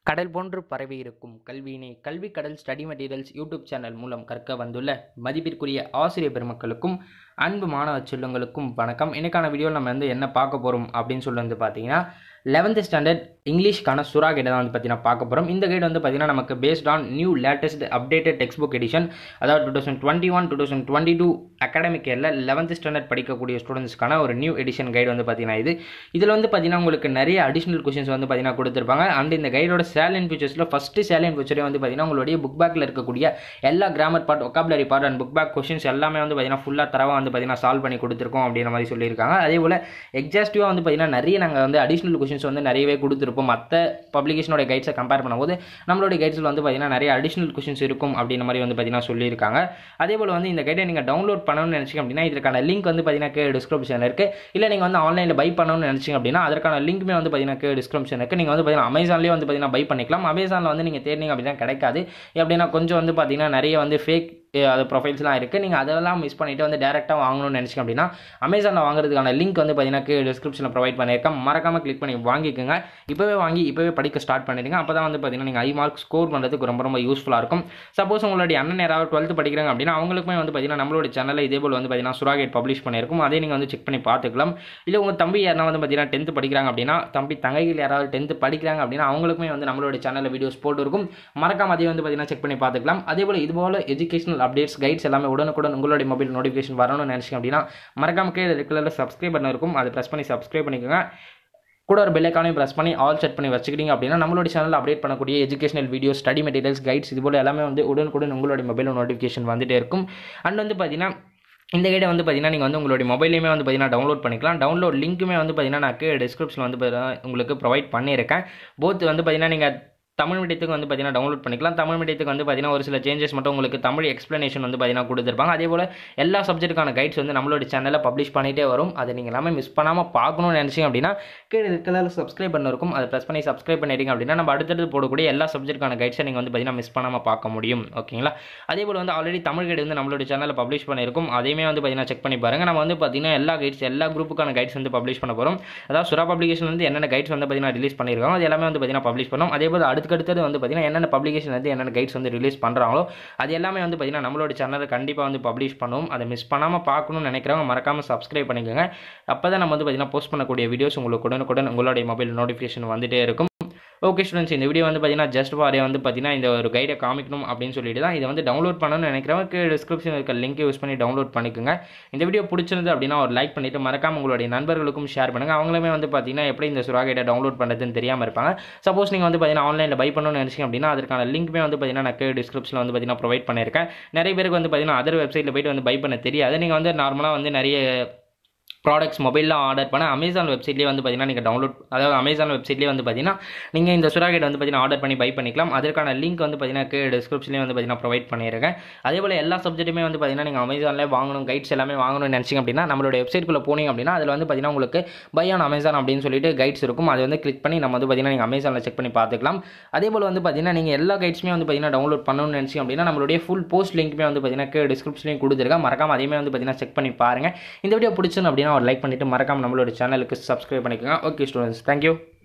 கடல் போன்று பரவி இருக்கும் கல்வியினை கல்வி கடல் ஸ்டடி மெட்டீரியல்ஸ் யூடியூப் சேனல் மூலம் கற்க வந்துள்ள மதிப்பிற்குரிய ஆசிரியர் பெருமக்களுக்கும் அன்பு மாணவ செல்வங்களுக்கும் வணக்கம் இன்னைக்கான வீடியோவில் நம்ம வந்து என்ன பார்க்க போகிறோம் அப்படின்னு சொல்லி வந்து பார்த்தீங்கன்னா லெவன்த் ஸ்டாண்டர்ட் இங்கிலீஷ்க்கான சுறா கைடை தான் வந்து பார்த்தீங்கன்னா பார்க்க போகிறோம் இந்த கைடு வந்து பார்த்தீங்கன்னா நமக்கு based on new latest updated text book edition அதாவது two thousand twenty one two thousand twenty two academic இயரில் லெவன்த் ஸ்டாண்டர்ட் படிக்கக்கூடிய ஸ்டூடெண்ட்ஸ்க்கான ஒரு நியூ எடிஷன் கைடு வந்து பார்த்தீங்கன்னா இது இதில் வந்து பார்த்தீங்கன்னா உங்களுக்கு நிறைய அடிஷனல் கொஷின்ஸ் வந்து பார்த்தீங்கன்னா கொடுத்துருப்பாங்க அண்ட் இந்த கைடோட சேலன் ஃபீச்சர்ஸில் ஃபஸ்ட்டு சேலன் ஃபீச்சரே வந்து பார்த்தீங்கன்னா உங்களுடைய புக் பேக்கில் இருக்கக்கூடிய எல்லா grammar part vocabulary part and book back questions எல்லாமே வந்து பார்த்தீங்கன்னா ஃபுல்லாக தரவாக வந்து பார்த்தீங்கன்னா சால்வ் பண்ணி கொடுத்துருக்கோம் அப்படின்ற மாதிரி சொல்லியிருக்காங்க அதே போல் எக்ஸாஸ்டிவாக வந்து பார்த்தீங்கன்னா நிறைய நாங்கள் வந்து அடிஷனல் கொஷின்ஸ் வந்து நிறையவே கொடுத்துருப்போம் மற்ற பப்ளிகேஷனோட கைட்ஸை கம்பேர் பண்ணும்போது நம்மளுடைய கைட்ஸில் வந்து பார்த்தீங்கன்னா நிறைய அடிஷனல் கொஷின்ஸ் இருக்கும் அப்படின்ற மாதிரி வந்து பார்த்தீங்கன்னா சொல்லியிருக்காங்க அதே போல் வந்து இந்த கைடை நீங்கள் டவுன்லோட் பண்ணணும்னு நினச்சிங்க அப்படின்னா இதற்கான லிங்க் வந்து பார்த்தீங்கன்னா கே டிஸ்கிரிப்ஷனில் இருக்குது இல்லை நீங்கள் வந்து ஆன்லைனில் பை பண்ணணும்னு நினச்சிங்க அப்படின்னா அதற்கான லிங்க்குமே வந்து பார்த்தீங்கன்னா கே டிஸ்கிரிப்ஷன் இருக்குது நீங்கள் வந்து பார்த்தீங்கன்னா அமேசான்லேயே வந்து பார்த்தீங்கன்னா பை பண்ணிக்கலாம் அமேசானில் வந்து நீங்கள் தேடினீங்க அப்படின்னா கிடைக்காது எப்படின்னா கொஞ்சம் வந்து பார்த்தீங்கன்னா நிறைய வந்து ஃபேக் அது ப்ரொஃபைல்ஸ்லாம் இருக்குது நீங்கள் அதெல்லாம் மிஸ் பண்ணிவிட்டு வந்து டேரெக்டாக வாங்கணும்னு நினச்சிங்க அப்படின்னா அமேசானில் வாங்குறதுக்கான லிங்க் வந்து பார்த்தீங்கன்னா டிஸ்கிரிப்ஷனில் ப்ரொவைட் பண்ணியிருக்கேன் மறக்காமல் கிளிக் பண்ணி வாங்கிக்கோங்க இப்போவே வாங்கி இப்போவே படிக்க ஸ்டார்ட் பண்ணிடுங்க அப்போ தான் வந்து பார்த்தீங்கன்னா நீங்கள் ஐ மார்க் ஸ்கோர் பண்ணுறதுக்கு ரொம்ப ரொம்ப யூஸ்ஃபுல்லாக இருக்கும் சப்போஸ் உங்களுடைய அண்ணன் யாராவது டுவெல்த்து படிக்கிறாங்க அப்படின்னா அவங்களுக்குமே வந்து பார்த்தீங்கன்னா நம்மளோட சேனலில் இதே போல் வந்து பார்த்தீங்கன்னா சுராகேட் பப்ளிஷ் பண்ணியிருக்கும் அதே நீங்கள் வந்து செக் பண்ணி பார்த்துக்கலாம் இல்லை உங்கள் தம்பி யாரா வந்து பார்த்தீங்கன்னா டென்த்து படிக்கிறாங்க அப்படின்னா தம்பி தங்கைகள் யாராவது டென்த்து படிக்கிறாங்க அப்படின்னா அவங்களுக்குமே வந்து நம்மளோட சேனலில் வீடியோஸ் போட்டு இருக்கும் மறக்காம அதையும் வந்து பார்த்தீங்கன்னா செக் பண்ணி பார்த்துக்கலாம் அதே போல் இது போல் எஜுகேஷனல் அப்டேட்ஸ் கைட்ஸ் எல்லாமே உடனுக்குடன் உங்களுடைய மொபைல் நோட்டிஃபிகேஷன் வரணும்னு நினச்சிங்க அப்படின்னா மறக்காம கீழே ரெகுலரில் சப்ஸ்கிரைப் பண்ண இருக்கும் அதை ப்ரெஸ் பண்ணி சப்ஸ்கிரைப் பண்ணிக்கோங்க கூட ஒரு பெல்லைக்கானையும் ப்ரெஸ் பண்ணி ஆல் செட் பண்ணி வச்சுக்கிட்டீங்க அப்படின்னா நம்மளோட சேனல் அப்டேட் பண்ணக்கூடிய educational video study materials guides இது போல் எல்லாமே வந்து உடனுக்குடன் உங்களுடைய மொபைல் நோட்டிஃபிகேஷன் வந்துட்டே இருக்கும் அண்ட் வந்து பார்த்தீங்கன்னா இந்த கைடை வந்து பார்த்தீங்கன்னா நீங்கள் வந்து உங்களுடைய மொபைலையுமே வந்து பார்த்தீங்கன்னா டவுன்லோட் பண்ணிக்கலாம் டவுன்லோட் லிங்க்குமே வந்து பார்த்தீங்கன்னா நான் டிஸ்கிரிப்ஷனில் வந்து பார்த்தீங்கன்னா உங்களுக்கு ப்ரொவைட் பண்ணியிருக்கேன் போத் வந்து பார்த்தீங்கன்னா நீங்கள் தமிழ் மீடியத்துக்கு வந்து பார்த்தீங்கன்னா டவுன்லோட் பண்ணிக்கலாம் தமிழ் மீடியத்துக்கு வந்து பார்த்தீங்கன்னா ஒரு சில சேஞ்சஸ் மட்டும் உங்களுக்கு தமிழ் எக்ஸ்ப்ளனேஷன் வந்து பார்த்தீங்கன்னா கொடுத்துருப்பாங்க அதே போல் எல்லா சப்ஜெக்ட்டுக்கான கைட்ஸ் வந்து நம்மளோட சேனலில் பப்ளிஷ் பண்ணிகிட்டே வரும் அதை நீங்கள் எல்லாமே மிஸ் பண்ணாமல் பார்க்கணும்னு நினச்சிங்க அப்படின்னா கீழே இருக்கிற சப்ஸ்கிரைப் பண்ண இருக்கும் அதை ப்ரெஸ் பண்ணி சப்ஸ்கிரைப் பண்ணிட்டீங்க அப்படின்னா நம்ம அடுத்தடுத்து போடக்கூடிய எல்லா சப்ஜெக்ட்டுக்கான கைட்ஸை நீங்கள் வந்து பார்த்தீங்கன்னா மிஸ் பண்ணாமல் பார்க்க முடியும் ஓகேங்களா அதே போல் வந்து ஆல்ரெடி தமிழ் கைடு வந்து நம்மளோட சேனலில் பப்ளிஷ் பண்ணியிருக்கும் அதையுமே வந்து பார்த்தீங்கன்னா செக் பண்ணி பாருங்கள் நம்ம வந்து பார்த்தீங்கன்னா எல்லா கைட்ஸ் எல்லா குரூப்புக்கான கைட்ஸ் வந்து பப்ளிஷ் பண்ண போகிறோம் அதாவது சுரா பப்ளிகேஷன் வந்து என்னென்ன கைட்ஸ் வந்து பார்த்தீங்கன்னா ரிலீஸ் பண்ணியிருக்காங்க அது எல்லாமே வந்து பார்த்தீங்கன்னா பப்ளிஷ் பண்ணோம் அதே போல் அடுத்தடுத்தது வந்து பார்த்தீங்கன்னா என்னென்ன பப்ளிகேஷன் வந்து என்னென்ன கைட்ஸ் வந்து ரிலீஸ் பண்ணுறாங்களோ அது எல்லாமே வந்து பார்த்தீங்கன்னா நம்மளோட சேனலில் கண்டிப்பாக வந்து பப்ளிஷ் பண்ணுவோம் அதை மிஸ் பண்ணாமல் பார்க்கணும்னு நினைக்கிறவங்க மறக்காமல் சப்ஸ்கிரைப் பண்ணிக்கோங்க அப்போ தான் நம்ம வந்து பார்த்தீங்கன்னா போஸ்ட் பண்ணக்கூடிய வீடியோஸ் உங்களுக்கு உடனுக்குடன் உங்களுடைய மொபைல் நோட்டிஃபிகேஷன் வந்துட்டே இருக்கும் ஓகே ஸ்டூடெண்ட்ஸ் இந்த வீடியோ வந்து பார்த்தீங்கன்னா ஜஸ்ட் ஃபார் வந்து பார்த்தீங்கன்னா இந்த ஒரு கைடை காமிக்கணும் அப்படின்னு சொல்லிட்டு தான் இதை வந்து டவுன்லோட் பண்ணணும்னு நினைக்கிறவங்க டிஸ்கிரிப்ஷன் இருக்க லிங்க் யூஸ் பண்ணி டவுன்லோட் பண்ணிக்கோங்க இந்த வீடியோ பிடிச்சிருந்து அப்படின்னா ஒரு லைக் பண்ணிவிட்டு மறக்காம உங்களுடைய நண்பர்களுக்கும் ஷேர் பண்ணுங்கள் அவங்களுமே வந்து பார்த்தீங்கன்னா எப்படி இந்த சுறா கைடை டவுன்லோட் பண்ணுறதுன்னு தெரியாமல் இருப்பாங்க சப்போஸ் நீங்கள் வந்து பார்த்தீங்கன்னா ஆன்லைனில் பை பண்ணணும்னு நினச்சிங்க அப்படின்னா அதற்கான லிங்க்குமே வந்து பார்த்தீங்கன்னா நான் டிஸ்கிரிப்ஷனில் வந்து பார்த்தீங்கன்னா ப்ரொவைட் பண்ணியிருக்கேன் நிறைய பேருக்கு வந்து பார்த்தீங்கன்னா அதர் வெப்சைட்டில் போயிட்டு வந்து பை பண்ண தெரியாது நீங்கள் வந்து நார்மலாக வந்து நிறைய ப்ராடக்ட்ஸ் மொபைலில் ஆர்டர் பண்ண அமேசான் வெப்சைட்லேயே வந்து பார்த்தீங்கன்னா நீங்கள் டவுன்லோட் அதாவது அமேசான் வெப்சைட்லேயே வந்து பார்த்தீங்கன்னா நீங்கள் இந்த சுராகேட் வந்து பார்த்தீங்கன்னா ஆர்டர் பண்ணி பை பண்ணிக்கலாம் அதற்கான லிங்க் வந்து பார்த்தீங்கன்னா டிஸ்கிரிப்ஷன்லேயே வந்து பார்த்தீங்கன்னா ப்ரொவைட் பண்ணியிருக்கேன் அதே போல் எல்லா சப்ஜெக்ட்டுமே வந்து பார்த்தீங்கன்னா நீங்கள் அமேசானில் வாங்கணும் கைட்ஸ் எல்லாமே வாங்கணும்னு நினச்சிங்க அப்படின்னா நம்மளோட வெப்சைட்குள்ளே போனீங்க அப்படின்னா அதில் வந்து பார்த்தீங்கன்னா உங்களுக்கு பை ஆன் அமேசான் அப்படின்னு சொல்லிட்டு கைட்ஸ் இருக்கும் அதை வந்து கிளிக் பண்ணி நம்ம வந்து பார்த்தீங்கன்னா நீங்கள் அமேசானில் செக் பண்ணி பார்த்துக்கலாம் அதே போல் வந்து பார்த்தீங்கன்னா நீங்கள் எல்லா கைட்ஸுமே வந்து பார்த்தீங்கன்னா டவுன்லோட் பண்ணணும்னு நினச்சிங்க அப்படின்னா நம்மளுடைய ஃபுல் போஸ்ட் லிங்க்குமே வந்து பார்த்தீங்கன்னா டிஸ்கிரிப்ஷன்லையும் கொடுத்துருக்கேன் மறக்காம அதையுமே வந்து பார்த்தீங்கன்னா செக் பண்ணி பாருங்கள் இந்த வீடியோ பிடிச்சிருந்து அப்படின்னா ஒரு லைக் பண்ணிவிட்டு மறக்காம நம்மளோட சேனலுக்கு சப்ஸ்கிரைப் பண்ணிக்கோங்க ஓகே ஸ்டூடெண்ட்ஸ் தேங்க்யூ